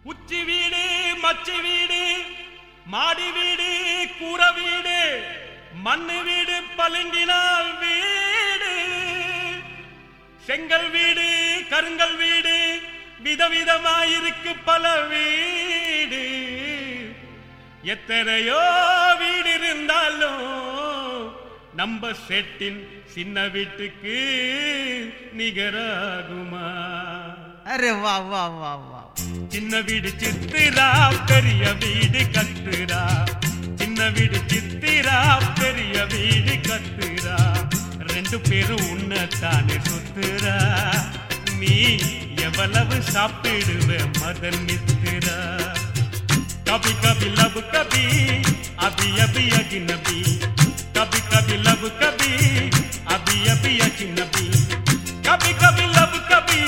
உச்சி வீடு மச்சி வீடு மாடி வீடு கூர வீடு மண்ணு வீடு பளிங்கினால் வீடு செங்கல் வீடு கருங்கல் வீடு விதவிதமாயிருக்கு பல வீடு எத்தனையோ வீடு இருந்தாலும் நம்ம செட்டின் சின்ன வீட்டுக்கு நிகராகுமா அரே வா வா வா வா சின்ன வீடு சித்திரா பெரிய வீடு கத்துரா சின்ன வீடு சித்திரா பெரிய வீடு கத்துரா ரெண்டு பேரும் உன்னத்தானே சுத்துரா நீ எவ்வளவு சாப்பிடுவ மதன் நித்திரா कभी कभी लब कभी अभी अभी अजनबी कभी कभी लब कभी अभी अभी अजनबी कभी कभी लब कभी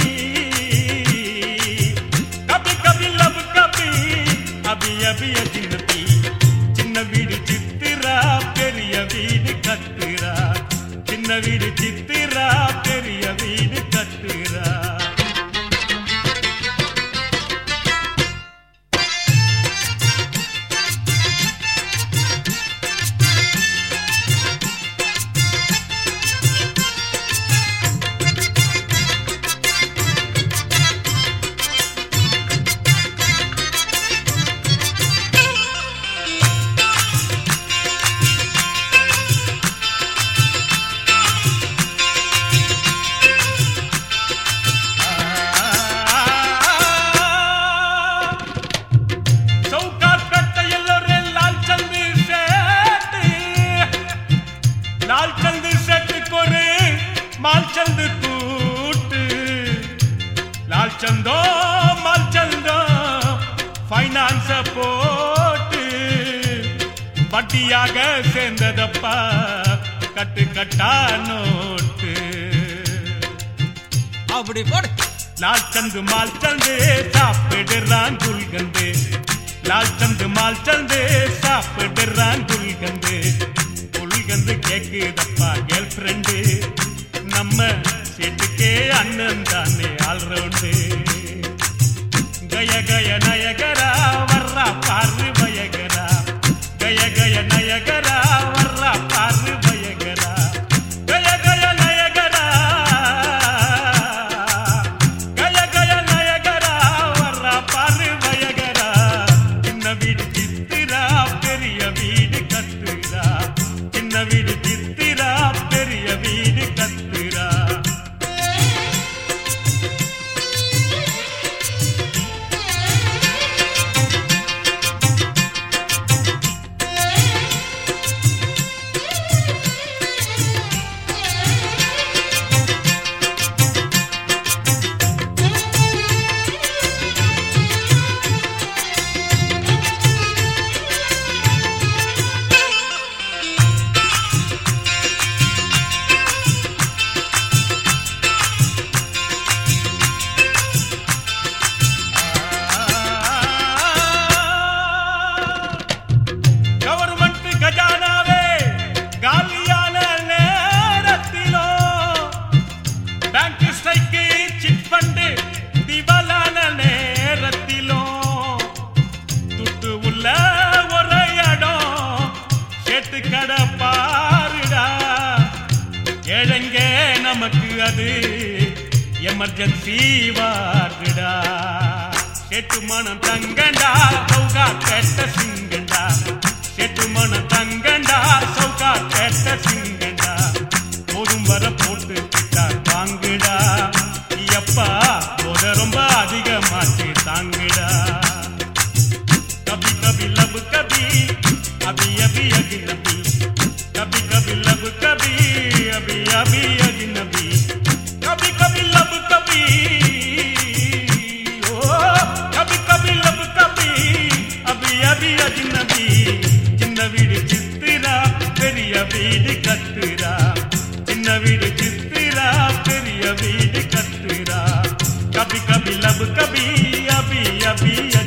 कभी कभी लब कभी अभी अभी अजनबी சின்ன வீடு சித்திரா பெரிய வீடு கத்துரா சின்ன வீடு சித்திரா பெரிய வீடு கத்துரா चौकात करता येलो रे लालचंद सेठ लालचंद सेठ को रे मालचंद कूट लालचंदो मालचंदो ஃபைனான்ஸ போட்டு வட்டியாக சேர்ந்ததப்பா கட்டு கட்டா நோட்டு அப்படி போடு லால் சந்து மால் சந்து சாப்பிடுறான் குல்கந்து லால் சந்து மால் சந்து சாப்பிடுறான் குல்கந்து குல்கந்து கேக்குதப்பா கேர்ள் ஃப்ரெண்டு நம்ம செட்டுக்கே அண்ணன் தானே ஆல்ரவுண்டு கய கய நயகரா வர்றா பாரு பயகரா கய கய நயகரா வர்றா பாரு பயகரா கய கய நயகரா கய கய நயகரா வர்றா பாரு பயகரா சின்ன வீடு சித்திரா பெரிய வீடு கத்துரா சின்ன வீடு சித்திரா பெரிய வீடு கத்துரா கவர்மெண்ட் கஜானாவே காலியான நேரத்திலோ பேங்க் ஸ்ட்ரைக்கு சிட் ஃபண்டு திவாலான நேரத்திலோ துட்டு உள்ள ஒரு இடம் கேட்டு கடை பாருடா ஏழைங்க நமக்கு அது எமர்ஜென்சி வார்டுடா கேட்டு மனம் தங்கண்டா சௌகா கேட்ட சிங்கண்டா கேட்டு மனம் தங்கண்டா சௌகா கேட்ட சிங்கண்டா போதும் வர போட்டு கிட்டா வாங்குடா எப்பா போத ரொம்ப அதிகமாச்சு தாங்குடா कभी कभी लब कभी अभी अभी अजनबी कभी कभी लब कभी अभी अभी अजनबी कभी कभी लब कभी ओ कभी कभी लब कभी अभी अभी अजनबी சின்ன வீடு சித்திரா பெரிய வீடு கத்துரா சின்ன வீடு சித்திரா பெரிய வீடு கத்துரா கபி கபி லப் கபி அபி அபி